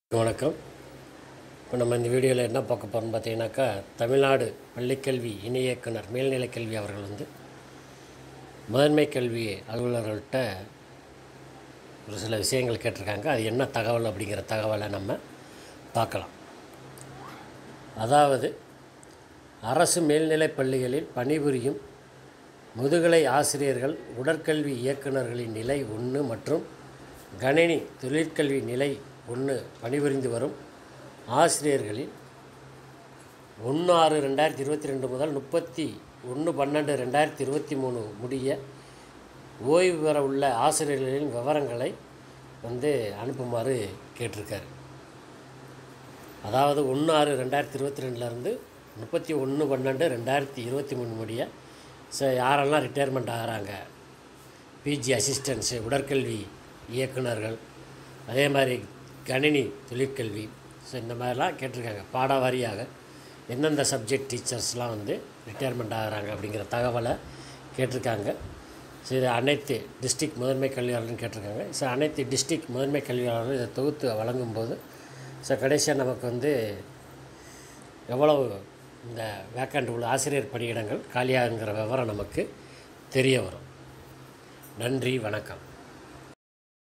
வணக்கம் இப்போ நம்ம இந்த வீடியோவில் என்ன பார்க்க போகிறோம்னு பார்த்தீங்கன்னாக்கா தமிழ்நாடு பள்ளிக்கல்வி இணை இயக்குனர் மேல்நிலைக் கல்வி அவர்கள் வந்து முதன்மை கல்வி அலுவலர்கள்ட்ட ஒரு சில விஷயங்கள் கேட்டிருக்காங்க அது என்ன தகவல் அப்படிங்கிற தகவலை நம்ம பார்க்கலாம் அதாவது அரசு மேல்நிலைப் பள்ளிகளில் பணிபுரியும் முதுகலை ஆசிரியர்கள் உடற்கல்வி இயக்குநர்களின் நிலை ஒன்று மற்றும் கணினி தொழிற்கல்வி நிலை ஒன்று பணிபுரிந்து வரும் ஆசிரியர்களில் ஒன்று ஆறு ரெண்டாயிரத்தி இருபத்தி ரெண்டு முதல் முப்பத்தி ஒன்று பன்னெண்டு ரெண்டாயிரத்தி இருபத்தி மூணு முடிய ஓய்வு பெற உள்ள ஆசிரியர்களின் விவரங்களை வந்து அனுப்புமாறு கேட்டிருக்காரு அதாவது ஒன்று ஆறு ரெண்டாயிரத்தி இருபத்தி ரெண்டுலேருந்து முப்பத்தி ஒன்று பன்னெண்டு ரெண்டாயிரத்தி இருபத்தி மூணு முடிய ஸோ யாரெல்லாம் ரிட்டையர்மெண்ட் ஆகிறாங்க பிஜி அசிஸ்டன்ஸு உடற்கல்வி இயக்குனர்கள் அதே மாதிரி கணினி தொழிற்கல்வி ஸோ இந்த மாதிரிலாம் கேட்டிருக்காங்க பாட வாரியாக எந்தெந்த சப்ஜெக்ட் டீச்சர்ஸ்லாம் வந்து ரிட்டையர்மெண்ட் ஆகிறாங்க அப்படிங்கிற தகவலை கேட்டிருக்காங்க ஸோ இது அனைத்து டிஸ்ட்ரிக்ட் முதன்மை கல்வியாளர்னு கேட்டிருக்காங்க ஸோ அனைத்து டிஸ்ட்ரிக்ட் முதன்மை கல்வியாளர்களும் இதை தொகுத்து வழங்கும்போது ஸோ கடைசியாக நமக்கு வந்து எவ்வளவு இந்த வேக்கண்ட் உள்ள ஆசிரியர் பணியிடங்கள் காலியாகுங்கிற விவரம் நமக்கு தெரிய வரும் நன்றி வணக்கம்